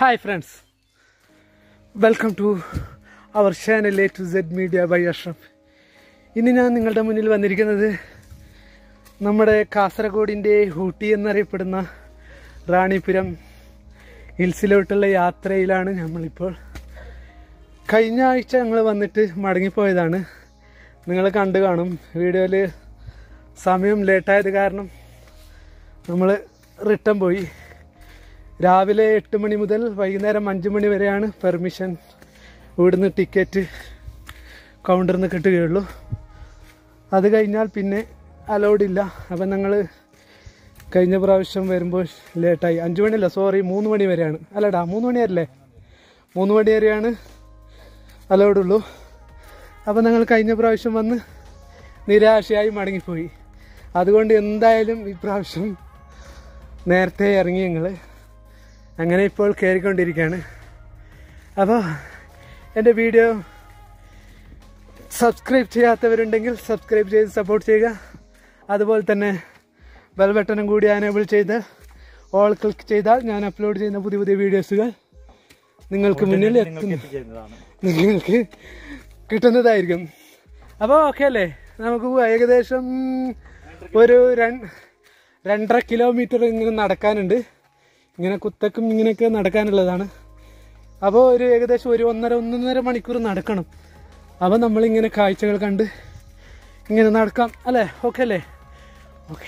Hi friends welcome to our channel A to Z media by Ashraf ഇന്ന് ഞാൻ നിങ്ങളുടെ മുന്നിൽ വന്നിരിക്കുന്നത് നമ്മുടെ കാസർഗോഡിൻ്റെ ഊട്ടി എന്നറിയപ്പെടുന്ന റാണിപുരം ഹിൽസിലോട്ടുള്ള യാത്രയിലാണ് നമ്മളിപ്പോൾ കഴിഞ്ഞ ആഴ്ച ഞങ്ങൾ വന്നിട്ട് മടങ്ങിപ്പോയതാണ് നിങ്ങൾ കണ്ടു കാണും വീഡിയോയിൽ സമയം ലേറ്റായത് കാരണം നമ്മൾ റിട്ടേൺ പോയി രാവിലെ എട്ട് മണി മുതൽ വൈകുന്നേരം അഞ്ച് മണി വരെയാണ് പെർമിഷൻ ഇവിടുന്ന് ടിക്കറ്റ് കൗണ്ടറിൽ നിന്ന് കിട്ടുകയുള്ളൂ അത് കഴിഞ്ഞാൽ പിന്നെ അലൗഡ് ഇല്ല അപ്പം ഞങ്ങൾ കഴിഞ്ഞ പ്രാവശ്യം വരുമ്പോൾ ലേറ്റായി അഞ്ച് മണിയല്ല സോറി മൂന്ന് മണി വരെയാണ് അല്ലടാ മൂന്ന് മണി വരല്ലേ മൂന്ന് മണി വരെയാണ് അലൗഡ് ഉള്ളൂ അപ്പം ഞങ്ങൾ കഴിഞ്ഞ പ്രാവശ്യം വന്ന് നിരാശയായി മടങ്ങിപ്പോയി അതുകൊണ്ട് എന്തായാലും ഈ പ്രാവശ്യം നേരത്തെ ഇറങ്ങി ഞങ്ങൾ അങ്ങനെ ഇപ്പോൾ കയറിക്കൊണ്ടിരിക്കുകയാണ് അപ്പോൾ എൻ്റെ വീഡിയോ സബ്സ്ക്രൈബ് ചെയ്യാത്തവരുണ്ടെങ്കിൽ സബ്സ്ക്രൈബ് ചെയ്ത് സപ്പോർട്ട് ചെയ്യുക അതുപോലെ തന്നെ ബെൽ ബട്ടണും കൂടി അനേബിൾ ചെയ്ത് ഓൾ ക്ലിക്ക് ചെയ്താൽ ഞാൻ അപ്ലോഡ് ചെയ്യുന്ന പുതിയ പുതിയ വീഡിയോസുകൾ നിങ്ങൾക്ക് മുന്നിൽ എത്തുന്നു നിങ്ങൾക്ക് കിട്ടുന്നതായിരിക്കും അപ്പോൾ ഓക്കെ അല്ലേ നമുക്ക് പോവാം. ഏകദേശം ഒരു രണ്ട് രണ്ടര കിലോമീറ്റർ ഇങ്ങനെ നടക്കാനുണ്ട് ഇങ്ങനെ കുത്തക്കും ഇങ്ങനെയൊക്കെ നടക്കാനുള്ളതാണ് അപ്പോൾ ഒരു ഏകദേശം ഒരു ഒന്നര ഒന്നൊന്നര മണിക്കൂർ നടക്കണം അപ്പോൾ നമ്മളിങ്ങനെ കാഴ്ചകൾ കണ്ട് ഇങ്ങനെ നടക്കാം അല്ലേ ഓക്കെ അല്ലേ ഓക്കെ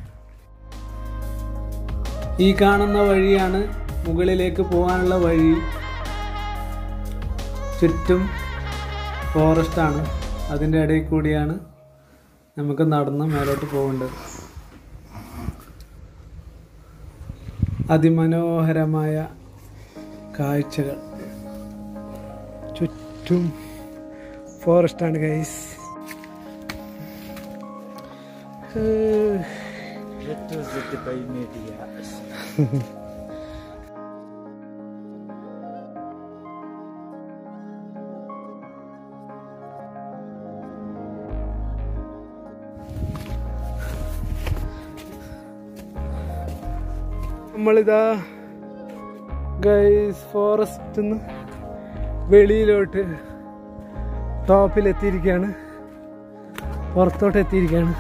ഈ കാണുന്ന വഴിയാണ് മുകളിലേക്ക് പോകാനുള്ള വഴി ചുറ്റും ഫോറസ്റ്റാണ് അതിൻ്റെ ഇടയിൽ കൂടിയാണ് നമുക്ക് നടന്ന് മേലോട്ട് പോകേണ്ടത് അതിമനോഹരമായ കാഴ്ചകൾ ചുറ്റും ഫോറസ്റ്റാണ് ഗൈസ് നമ്മളിതാ ഗൈസ് ഫോറസ്റ്റ് വെളിയിലോട്ട് ടോപ്പിൽ എത്തിയിരിക്കുകയാണ് പുറത്തോട്ട് എത്തിയിരിക്കുകയാണ്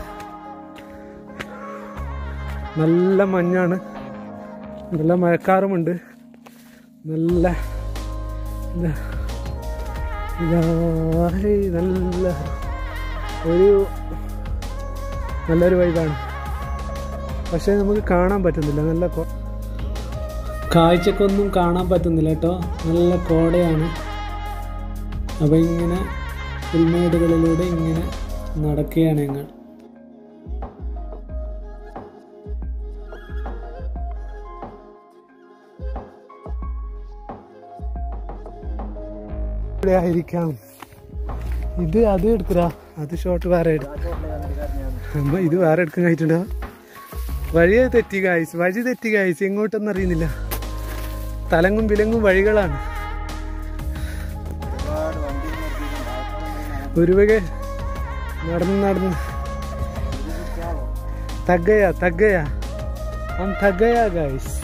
നല്ല മഞ്ഞാണ് നല്ല മഴക്കാറുമുണ്ട് നല്ല ഇതാ ഇതാ ഹേയ് നല്ല ഒരു നല്ലൊരു വൈബാണ് പക്ഷേ നമുക്ക് കാണാൻ പറ്റുന്നില്ല നല്ല കോ- കാഴ്ചക്കൊന്നും കാണാൻ പറ്റുന്നില്ല കേട്ടോ നല്ല കോടയാണ് അപ്പോൾ ഇങ്ങനെ പുൽമേടുകളിലൂടെ ഇങ്ങനെ നടക്കുകയാണ് ഞങ്ങൾ ഇവിടെ ആയിരിക്കാം ഇത് അത് എടുക്കടാ അത് ഷോട്ട് വേറെ എടുക്കും അമ്മ ഇത് വേറെ എടുക്കാൻ കഴിച്ചിട്ടുണ്ടോ വഴിയെ തെറ്റി കായ്സ് വഴി തെറ്റി കായ്സ് എങ്ങോട്ടൊന്നും അറിയുന്നില്ല തലങ്ങും വിലങ്ങും വഴികളാണ് ഒരു വക നടന്ന് നടന്ന് തగ్గയാ തగ్గയാ ഹം തగ్గയാ ഗൈസ്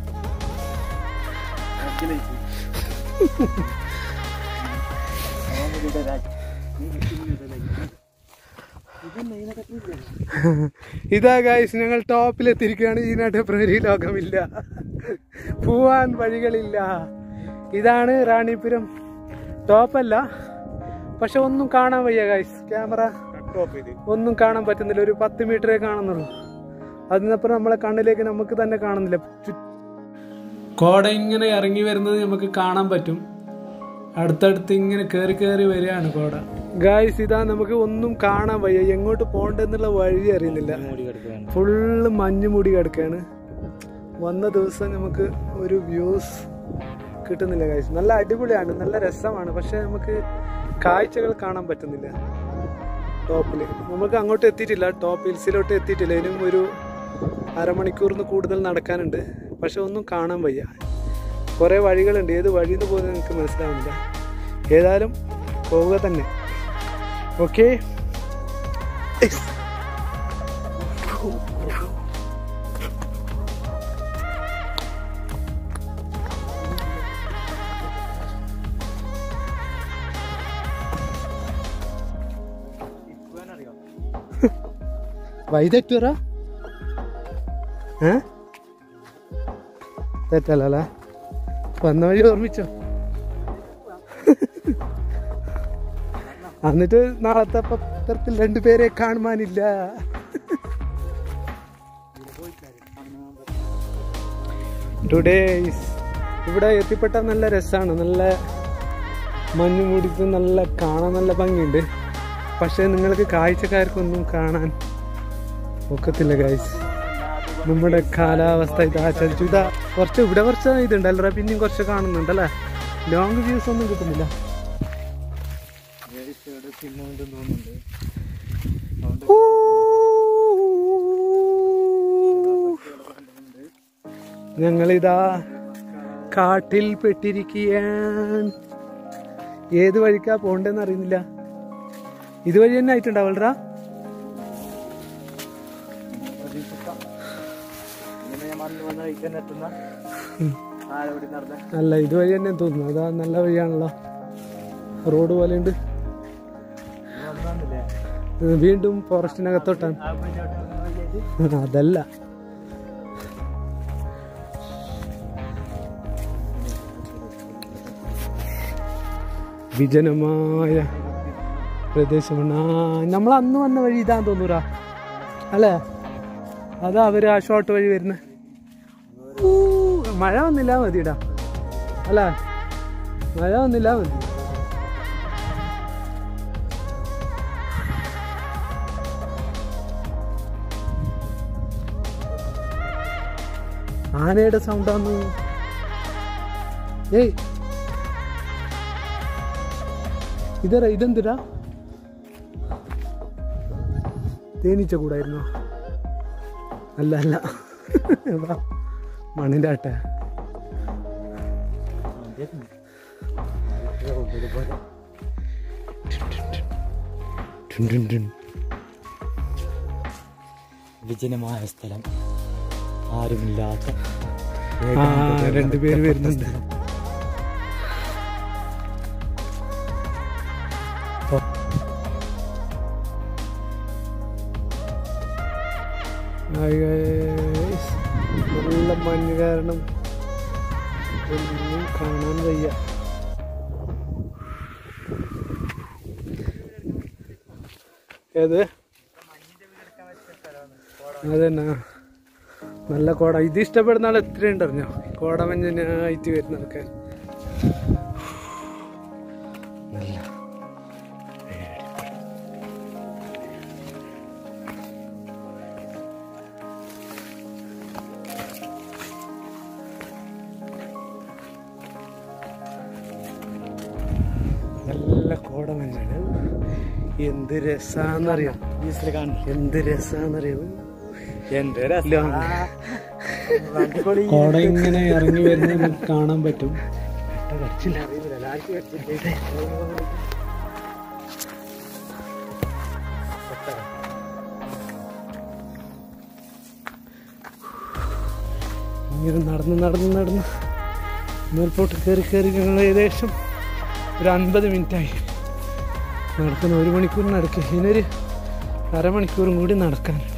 ഇതാ ഗൈസ് ഞങ്ങൾ ടോപ്പിലെത്തിയിരിക്കുകയാണ് ഇതിനായിട്ട് പ്രഹരി ലോകമില്ല പോവാൻ വഴികളില്ല ഇതാണ് റാണിപുരം ടോപ്പല്ല പക്ഷെ ഒന്നും കാണാൻ വയ്യ ഗൈസ് ക്യാമറ ഒന്നും കാണാൻ പറ്റുന്നില്ല ഒരു പത്ത് മീറ്ററേ കാണുന്നുള്ളൂ അതിനപ്പുറം നമ്മളെ കണ്ണിലേക്ക് നമുക്ക് തന്നെ കാണുന്നില്ല കോട ഇങ്ങനെ ഇറങ്ങി വരുന്നത് നമുക്ക് കാണാൻ പറ്റും അടുത്തടുത്ത് ഇങ്ങനെ കയറി കയറി വരികയാണ് കോട ഗായ്സ് ഇതാ നമുക്ക് ഒന്നും കാണാൻ വയ്യ എങ്ങോട്ട് പോണ്ടെന്നുള്ള വഴി അറിയുന്നില്ല ഫുള്ള് മഞ്ഞ് മൂടി കിടക്കുകയാണ് വന്ന ദിവസം നമുക്ക് ഒരു വ്യൂസ് കിട്ടുന്നില്ല ഗായ്സ് നല്ല അടിപൊളിയാണ് നല്ല രസമാണ് പക്ഷെ നമുക്ക് കാഴ്ചകൾ കാണാൻ പറ്റുന്നില്ല ടോപ്പിൽ നമുക്ക് അങ്ങോട്ട് എത്തിയിട്ടില്ല ടോപ്പ് ഹിൽസിലോട്ട് എത്തിയിട്ടില്ല ഇനിയും ഒരു അരമണിക്കൂറിന് കൂടുതൽ നടക്കാനുണ്ട് പക്ഷെ ഒന്നും കാണാൻ വയ്യ കുറേ വഴികളുണ്ട് ഏത് വഴിയിൽ നിന്ന് പോകുന്നത് എനിക്ക് മനസ്സിലാവുന്നില്ല ഏതായാലും പോവുക തന്നെ ഓക്കെ വൈതെറ്റുറ ഏ തെറ്റല്ലേ വന്ന വഴി ഓർമ്മിച്ചോ എന്നിട്ട് നാളത്തെ പത്രത്തിൽ രണ്ടുപേരെ കാണുവാനില്ല ടുഡേ ഇവിടെ എത്തിപ്പെട്ട നല്ല രസമാണ് നല്ല മഞ്ഞ് മൂടിച്ച് നല്ല കാണാൻ നല്ല ഭംഗിയുണ്ട് പക്ഷേ നിങ്ങൾക്ക് കാഴ്ചക്കാർക്കൊന്നും കാണാൻ ഒക്കത്തില്ല ഗൈസ് നമ്മുടെ കാലാവസ്ഥ ഇതാ ചലിച്ചു ഇതാ കുറച്ച് ഇവിടെ കുറച്ച് ഇതുണ്ടല്ലോ പിന്നെയും കുറച്ച് കാണുന്നുണ്ടല്ലേ ലോങ് വ്യൂസ് ഒന്നും കിട്ടുന്നില്ല ഞങ്ങളിതാ കാട്ടിൽ പെട്ടിരിക്കുകയാണ് ഏത് വഴിക്കാ പോണ്ടെന്ന് അറിയുന്നില്ല ഇതുവഴി തന്നെ ആയിട്ടുണ്ടാവളറാ അല്ല ഇതുവഴി തന്നെ തോന്നുന്നു അതാ നല്ല വഴിയാണല്ലോ റോഡ് പോലെ ഉണ്ട് വീണ്ടും ഫോറസ്റ്റിനകത്തോട്ടാണ് അതല്ല വിജനമായ പ്രദേശമാണ് ആ നമ്മൾ അന്ന് വന്ന വഴി ഇതാന്ന് തോന്നൂറാ അല്ലേ അതാ അവര് ആ ഷോർട്ട് വഴി വരുന്നത് മഴ വന്നില്ല മതിടാ അല്ല മഴ വന്നില്ല മതി ആനയുടെ സൗണ്ടാന്ന് ഏയ് ഇതറ ഇതെന്തിരാ തേനീച്ച കൂടായിരുന്നോ അല്ല അല്ല വാ, മണ്ണിന്റെ ആട്ടെ ടുൻ ടുൻ ടുൻ. വിജനമായ സ്ഥലം ആരുമില്ലാത്ത ആ രണ്ടുപേര് വരുന്നുണ്ട് Hi guys. നല്ല മഞ്ഞ് കാരണം ഒന്നും കാണാൻ വയ്യ ഏത് അതന്നെ നല്ല കോട ഇത് ഇഷ്ടപ്പെടുന്ന ആൾ എത്ര ഉണ്ടറിഞ്ഞോ കോടമഞ്ഞായിട്ട് വരുന്ന ആൾക്കാർ നല്ല നല്ല കോടമഞ്ഞാണ് എന്ത് രസാന്നറിയാം ഈശ്വര കാണുന്നു എന്ത് രസാന്നറിയാം എന്റെ കോട ഇങ്ങനെ ഇറങ്ങി വരുന്നത് കാണാൻ പറ്റും ഇങ്ങനെ നടന്ന് നടന്ന് നടന്ന് മേൽപോട്ട് കയറി കയറി ഞങ്ങൾ ഏകദേശം ഒരു അൻപത് മിനിറ്റായി നടക്കുന്ന ഒരു മണിക്കൂർ നടക്കുക ഇനിയൊരു അരമണിക്കൂറും കൂടി നടക്കാനുണ്ട്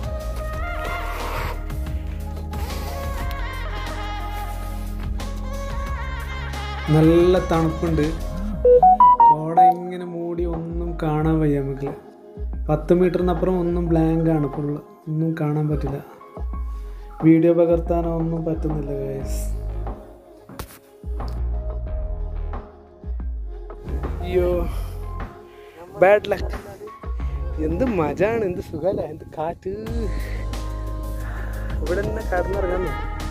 നല്ല തണുപ്പുണ്ട് കോട ഇങ്ങനെ മൂടി ഒന്നും കാണാൻ വയ്യ നമുക്ക് പത്ത് മീറ്ററിനപ്പുറം ഒന്നും ബ്ലാങ്ക് ആണ് ഫുള്ള് ഒന്നും കാണാൻ പറ്റില്ല വീഡിയോ പകർത്താനോ ഒന്നും പറ്റുന്നില്ല ഗൈസ് അയ്യോ ബാഡ് ലക്ക് എന്ത് മജാണ് എന്ത് സുഖമല്ല എന്ത് കാറ്റ് ഇവിടെ തന്നെ കടന്നിറങ്ങാൻ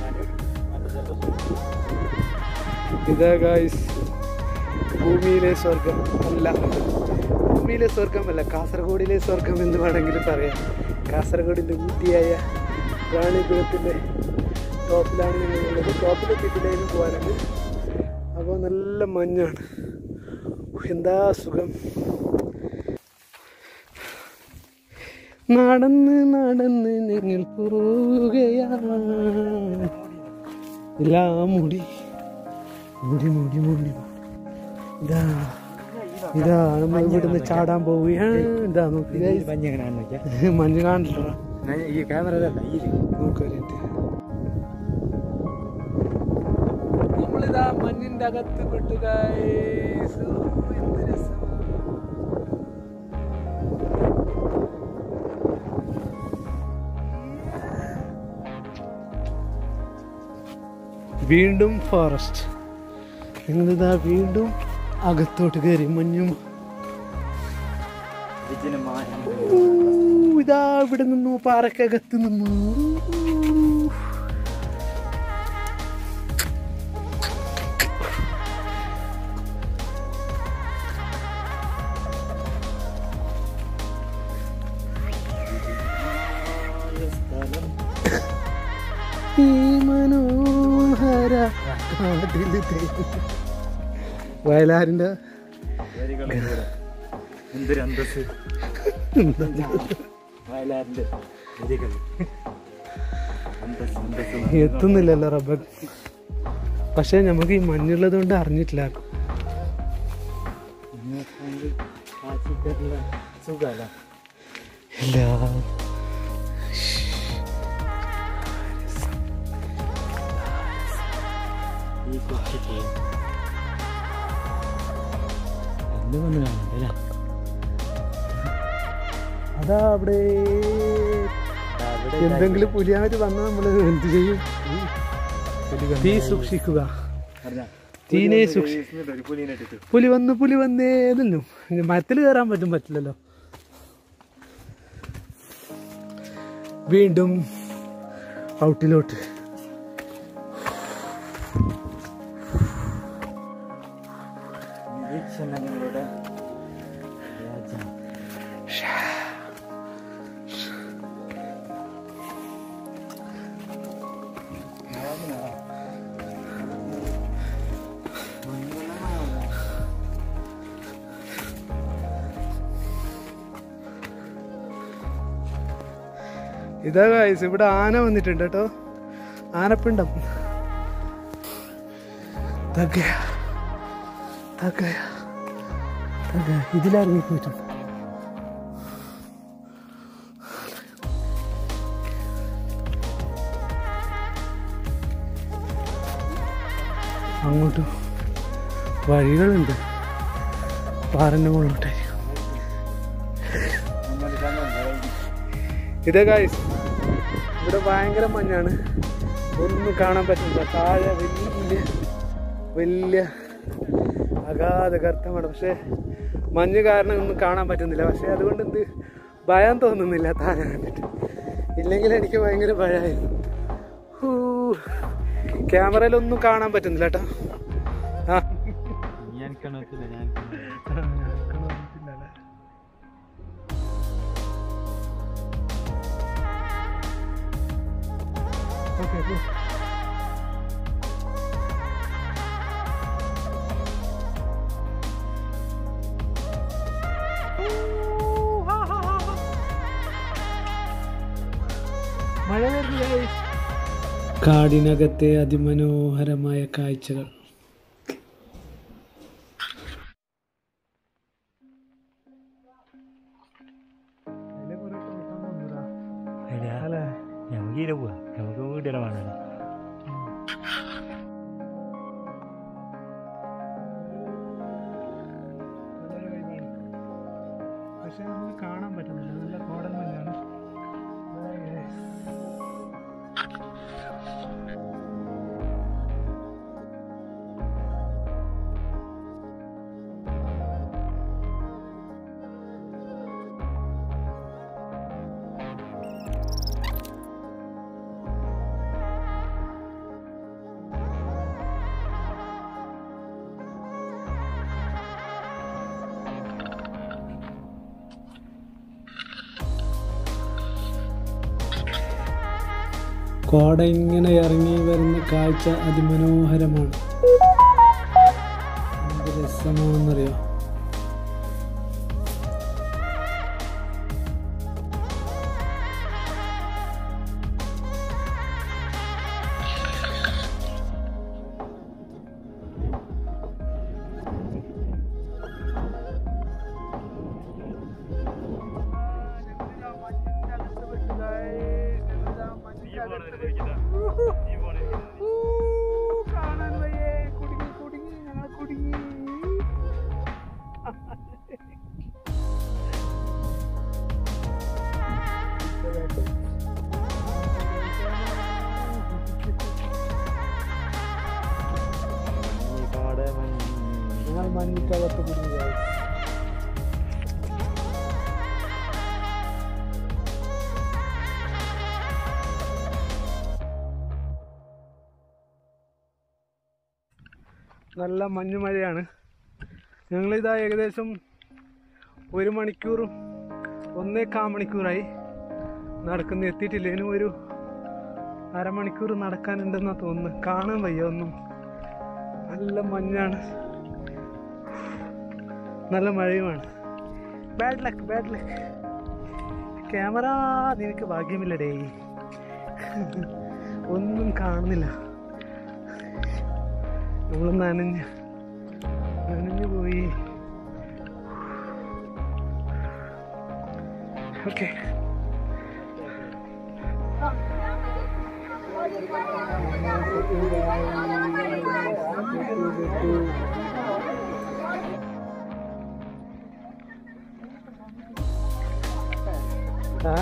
ഇതാ ഗായ്സ് ഭൂമിയിലെ സ്വർഗം അല്ല ഭൂമിയിലെ സ്വർഗമല്ല കാസർഗോഡിലെ സ്വർഗം എന്ന് വേണമെങ്കിൽ പറയാം കാസർഗോഡിൻ്റെ ഊട്ടിയായ റാണിപുരത്തിൻ്റെ ടോപ്പിലാണ് ഞങ്ങളുള്ളത് ടോപ്പിലെത്തിയിട്ടില്ലേലും പോകാനുണ്ട് അപ്പോൾ നല്ല മഞ്ഞാണ് എന്താ സുഖം നടന്ന് നടന്ന് ഞങ്ങൾ പോവുകയാണ് എല്ലാം മുടി മുടി മുടി മുടി ഇതാ ഇതാ നമ്മൾ ഇവിടുന്ന് ചാടാൻ പോവുകയാണ് ഇതാ നോക്കി guys. മഞ്ഞ എങ്ങനെയാണെന്ന് നോക്കിയാ മഞ്ഞ് കാണില്ല ഞാൻ ഈ ക്യാമറ ഈ നമ്മളിതാ മഞ്ഞിന്റെ അകത്ത് പെട്ടു guys. ഓ, എന്ത് രസമാ. വീണ്ടും ഫോറസ്റ്റ് നിങ്ങളിതാ വീണ്ടും അകത്തോട്ട് കയറി മഞ്ഞും വിജനമായ ഊ, ഇതാ ഇവിടെ നിന്നു പാറക്കകത്ത് നിന്നു സ്ഥലം ഈ മനോഹര കാട്ടില് തേൻ. വയലാറിന്റെ വരികളും കൂടെ എന്തൊരു അന്തസ് വയലാറിന്റെ വരികൾ അന്തസ് അന്തസ് എത്തുന്നില്ലല്ലോ റബ്ബർ പക്ഷെ നമുക്ക് ഈ മഞ്ഞുള്ളത് കൊണ്ട് അറിഞ്ഞിട്ടില്ല കാച്ചിട്ടല്ല സുഖല്ല ഇല്ല ഈ കൊച്ചിട്ട് എന്ത് വന്ന് കാണണ്ടല്ലേ അതാ അവിടെ എന്തെങ്കിലും പുലിയാറ്റ് വന്നാൽ നമ്മൾ എന്ത് ചെയ്യും തീ സൂക്ഷിക്കുക തീനെ സൂക്ഷി ഒരു പുലിനെട്ടിട്ട് പുലി വന്ന് പുലി വന്നേതല്ലോ മരത്തിൽ കയറാൻ പറ്റും പറ്റില്ലല്ലോ വീണ്ടും ഔട്ടിലോട്ട് നിരീക്ഷണങ്ങളുടെ രാജ്യം ഇതാ guys, ഇവിടെ ആന വന്നിട്ടുണ്ട് കേട്ടോ ആനപ്പിണ്ടം തകയ തകയ തകയ ഇതിലിറങ്ങി പോയിട്ടുണ്ട് അങ്ങോട്ട് വഴികളുണ്ട് പാറന്റെ മുകളിലോട്ടായിരിക്കും ഇതേ കായ്സ് ഇവിടെ ഭയങ്കര മഞ്ഞാണ് ഒന്നും കാണാൻ പറ്റുന്നില്ല താഴെ വലിയ വലിയ അഗാധ കറുത്തമാണ് പക്ഷെ മഞ്ഞ് കാരണം ഒന്നും കാണാൻ പറ്റുന്നില്ല പക്ഷെ അതുകൊണ്ട് എന്ത് ഭയം തോന്നുന്നില്ല താഴെ കണ്ടിട്ട് ഇല്ലെങ്കിൽ എനിക്ക് ഭയങ്കര ഭയമായിരുന്നു ഹൂ. ക്യാമറയിലൊന്നും കാണാൻ പറ്റുന്നില്ല കേട്ടോ ആ ഞാൻ കാണത്തില്ല ഞാൻ Okay, go. മഴ വരുന്നു കാടിനകത്തെ അതിമനോഹരമായ കാഴ്ചകൾ അല്ലേ നമുക്ക് ഇര പോവാ നമുക്ക് വീട്ടിലെ വേണമല്ലോ പക്ഷെ നമുക്ക് കാണാൻ പറ്റുന്നില്ല നല്ല കോടൽ മഞ്ഞാണ് കോട ഇങ്ങനെ ഇറങ്ങി വരുന്ന കാഴ്ച അതിമനോഹരമാണ് എന്ത് രസമാണെന്നറിയോ ഊ, കാണാൻ വയ്യേ കുടുങ്ങി കുടുങ്ങി ഞങ്ങൾ കുടുങ്ങി ഞങ്ങൾ മഞ്ഞിക്കകത്ത് കുടുങ്ങി guys. നല്ല മഞ്ഞുമഴയാണ് ഞങ്ങളിതാ ഏകദേശം ഒരു മണിക്കൂറും ഒന്നേക്കാ മണിക്കൂറായി നടക്കുന്ന എത്തിയിട്ടില്ല ഇനി ഒരു അരമണിക്കൂർ നടക്കാനുണ്ടെന്നാ തോന്നുന്നു കാണാൻ വയ്യ ഒന്നും നല്ല മഞ്ഞാണ് നല്ല മഴയുമാണ് bad luck bad luck camera നിനക്ക് ഭാഗ്യമില്ലടേ ഒന്നും കാണുന്നില്ല നമ്മൾ നനഞ്ഞ് നനഞ്ഞു പോയി ഓക്കെ ആ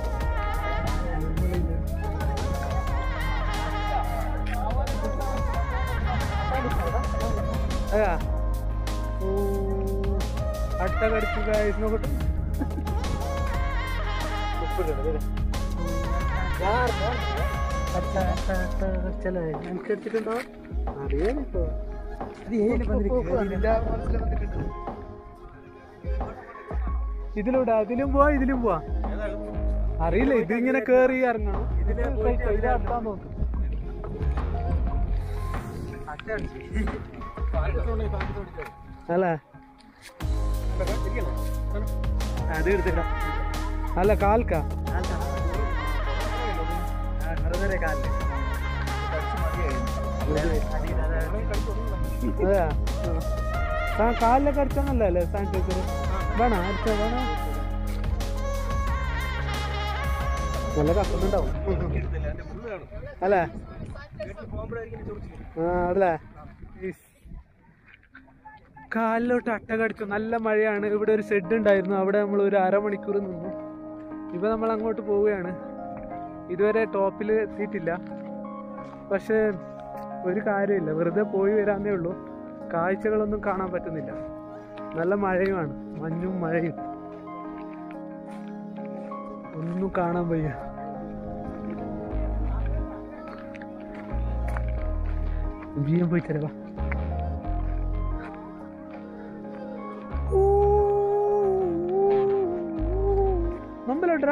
അതാ ഓ അട്ട കടിച്ചു ഗായ്സ് നോക്കട്ടെ അട്ട അട്ട അട്ട കടിച്ചല്ലേ എനിക്ക് അടിച്ചിട്ടുണ്ടോ അറിയാനിപ്പോ ഇതിലൂടെ അതിലും പോവാ ഇതിലും പോവാ അറിയില്ല ഇതിങ്ങനെ കേറി ഇറങ്ങണം ഇതിലെ ഇത് അടുത്താൻ നോക്കും അല്ലേ അത് എടുത്തിടാം അല്ല കാൽക്കാ അതെയാ താൻ കാലിലൊക്കെ അടിച്ചാന്നല്ലേ അല്ലേ സാനിറ്റൈസർ വേണോ അടിച്ച വേണോ നല്ല കത്തുന്നുണ്ടാവും അല്ലേ ആ അതല്ലേ ഈസ്. കാലിലോട്ട് അട്ട കടിച്ചു നല്ല മഴയാണ് ഇവിടെ ഒരു ഷെഡ് ഉണ്ടായിരുന്നു അവിടെ നമ്മൾ ഒരു അരമണിക്കൂർ നിന്നു ഇപ്പൊ നമ്മൾ അങ്ങോട്ട് പോവുകയാണ് ഇതുവരെ ടോപ്പിൽ എത്തിയിട്ടില്ല പക്ഷേ ഒരു കാര്യമില്ല വെറുതെ പോയി വരാന്നേ ഉള്ളൂ കാഴ്ചകളൊന്നും കാണാൻ പറ്റുന്നില്ല നല്ല മഴയുമാണ് മഞ്ഞും മഴയും ഒന്നും കാണാൻ വയ്യ ബിയം പോയി തരവാ മുമ്പിലോട്ടറാ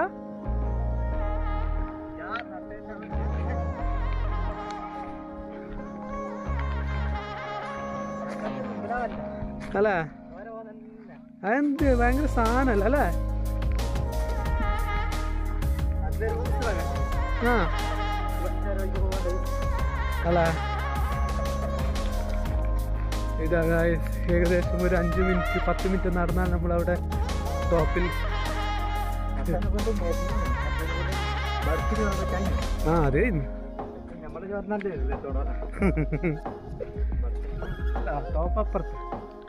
അല്ലേ അതെന്ത് ഭയങ്കര സാധനല്ല അല്ലേ ആ അല്ലേ ഇതാ guys, ഏകദേശം ഒരു അഞ്ച് മിനിറ്റ് പത്ത് മിനിറ്റ് നടന്നാൽ നമ്മളവിടെ ടോപ്പിൽ ആ അതെ ടോപ്പ് അപ്പുറത്ത്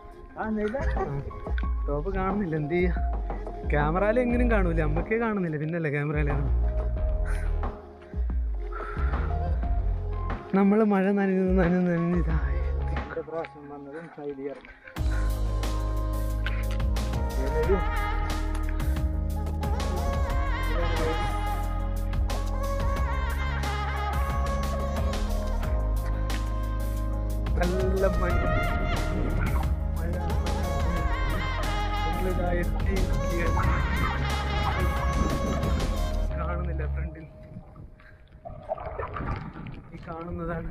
ടോപ്പ് കാണുന്നില്ല എന്ത് ചെയ്യാ ക്യാമറയിൽ എങ്ങനെയും കാണൂല അമ്മക്കേ കാണുന്നില്ല പിന്നല്ലേ ക്യാമറയിൽ കാണും നമ്മൾ മഴ നനഞ്ഞു നനഞ്ഞു നനഞ്ഞിതായി നല്ല മഞ്ഞ മഴ നമ്മളിതാ എത്തി നിൽക്കുകയാണ്. കാണുന്നില്ല ഫ്രണ്ടിൽ ഈ കാണുന്നതാണ്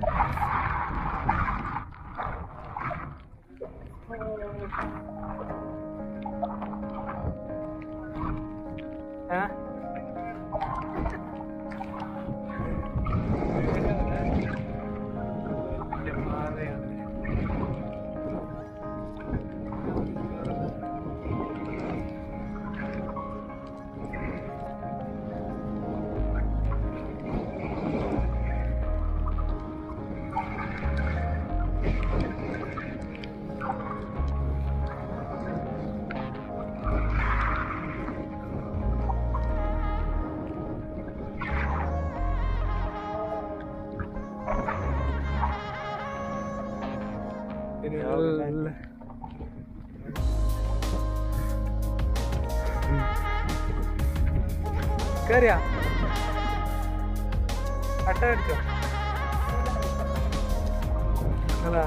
ഏ? വലിയ പാറയാണ്. ഇനി നല്ല കേറിയാ അട്ട അടിച്ചോ അതാ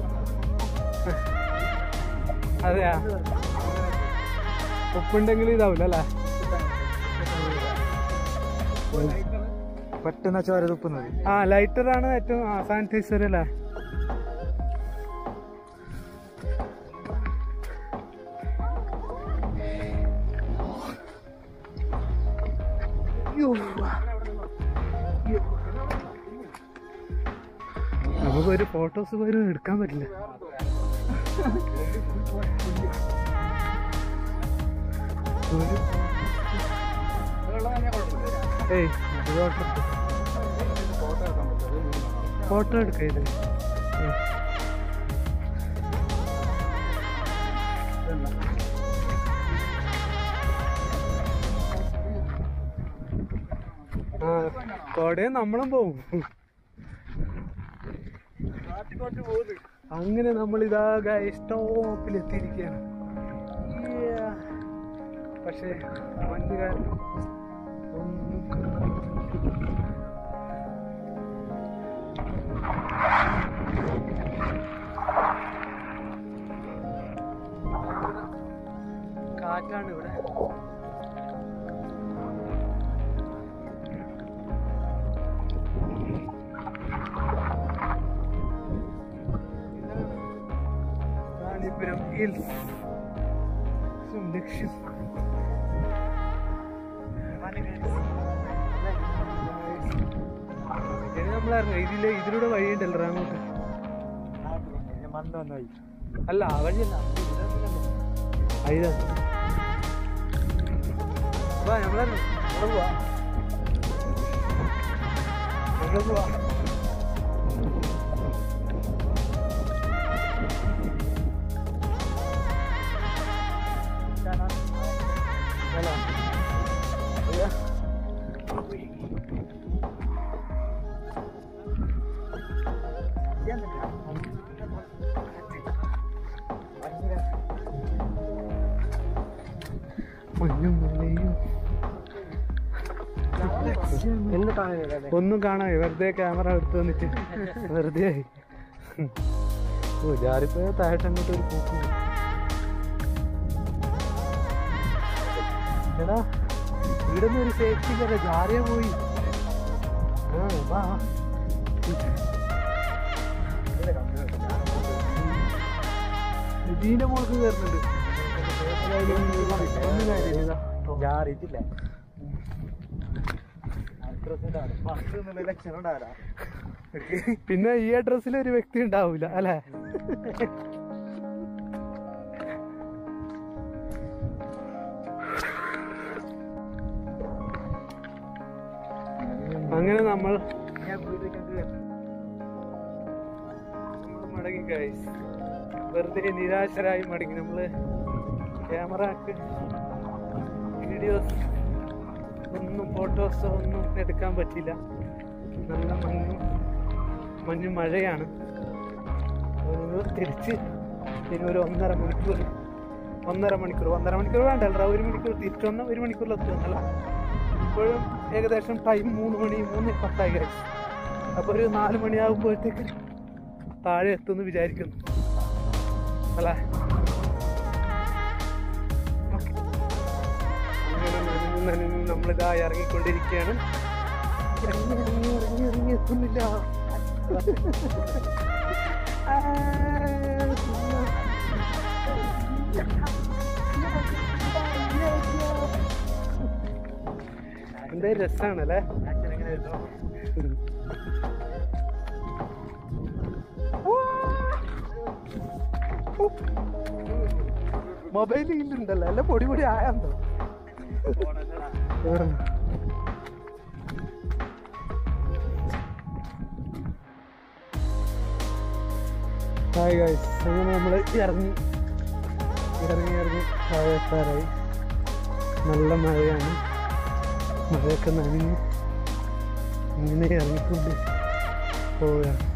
അതെയാ ഉപ്പുണ്ടെങ്കിൽ ഇതാവില്ല അല്ലേ പെട്ടെന്ന് ചോര തുപ്പുന്നത് ആ ലൈറ്റർ ആണ് ഏറ്റവും സാനിറ്റൈസർ അല്ലേ യ്യോ. യ്യോ. നമുക്കൊരു ഫോട്ടോസ് പോലും എടുക്കാൻ പറ്റില്ല ഒരു- ഏയ് ഇത് ഫോട്ടോ ഫോട്ടോ എടുക്കാം ഇത് ഉം. ആ കോടയും നമ്മളും പോവും അങ്ങനെ നമ്മൾ ഇതാ സ്റ്റോപ്പിൽ എത്തിയിരിക്കുകയാണ് Yeah. പക്ഷേ മഞ്ഞ് കാരണം ഒന്നും കാണാൻ പറ്റില്ല. കാറ്റാണ് ഇവിടെ റാണിപുരം ഹിൽസ് ലക്ഷ്യം ഇനി നമ്മളറിഞ്ഞ ഇതിലെ ഇതിലൂടെ വഴിയുണ്ടല്ലോ അങ്ങോട്ട് മന്ദ വന്നായി അല്ല ആ വഴിയല്ല അയ്യ വാ നമ്മളറിഞ്ഞു നമ്മള് പോവാ നമ്മള് പോവാ ഹലോ അയ്യ മഞ്ഞും മലയും ഒന്നും കാണാൻ വെറുതെ ക്യാമറ എടുത്ത് വന്നിട്ട് വെറുതെ ആയി ഓ ജാറിപ്പോ താഴോട്ട് അങ്ങോട്ട് ഒരു പോക്ക് പോയി. എടാ ഇവിടെ നിന്ന് ഒരു സേഫ്റ്റി ഇല്ല ജാറിയ പോയി ആ വാ ഇതിന്റെ മുകൾക്ക് കയറുന്നുണ്ട് ഒന്നും കാര്യമില്ല ഇതാ. ജാറിയിട്ടില്ല ലക്ഷണം ഉണ്ടാവില്ല പിന്നെ ഈ അഡ്രസ്സിൽ ഒരു വ്യക്തി ഉണ്ടാവൂല അല്ലെ അങ്ങനെ നമ്മൾ നമ്മൾ മടങ്ങി ഗൈസ് വെറുതെ നിരാശരായി മടങ്ങി നമ്മള് ക്യാമറക്ക് വീഡിയോസ് ഒന്നും ഫോട്ടോസോ ഒന്നും എടുക്കാൻ പറ്റില്ല നല്ല മഞ്ഞും മഞ്ഞു മഴയാണ് ഒരു തിരിച്ച് ഇനി ഒരു ഒന്നര മണിക്കൂർ ഒന്നര മണിക്കൂർ ഒന്നര മണിക്കൂർ വേണ്ടല്ലോ ഒരു മണിക്കൂർ തിരിച്ചൊന്ന് ഒരു മണിക്കൂറിൽ എത്തുമെന്നല്ല ഇപ്പോഴും ഏകദേശം ടൈം മൂന്ന് മണി മൂന്ന് പത്തായി കഴിച്ചു അപ്പോൾ ഒരു നാല് മണിയാകുമ്പോഴത്തേക്ക് താഴെ എത്തുമെന്ന് വിചാരിക്കുന്നു അല്ലേ അങ്ങനെ നനഞ്ഞ് നനഞ്ഞ് നമ്മളിതാ ഇറങ്ങിക്കൊണ്ടിരിക്കുകയാണ് ഇറങ്ങി ഇറങ്ങി ഇറങ്ങി ഇറങ്ങി എത്തുന്നില്ല ആ, എന്താ രസാണല്ലേ മൊബൈൽ ഇല്ലുണ്ടല്ലോ അല്ല പൊടി പൊടി ആയാന്തോ ഹായ് ഗൈസ് അങ്ങനെ നമ്മൾ ഇറങ്ങി ഇറങ്ങി ഇറങ്ങി താഴെ എത്താറായി നല്ല മഴയാണ് മഴയൊക്കെ നനഞ്ഞ് ഇങ്ങനെ ഇറങ്ങിക്കൊണ്ട് പോവുകയാണ്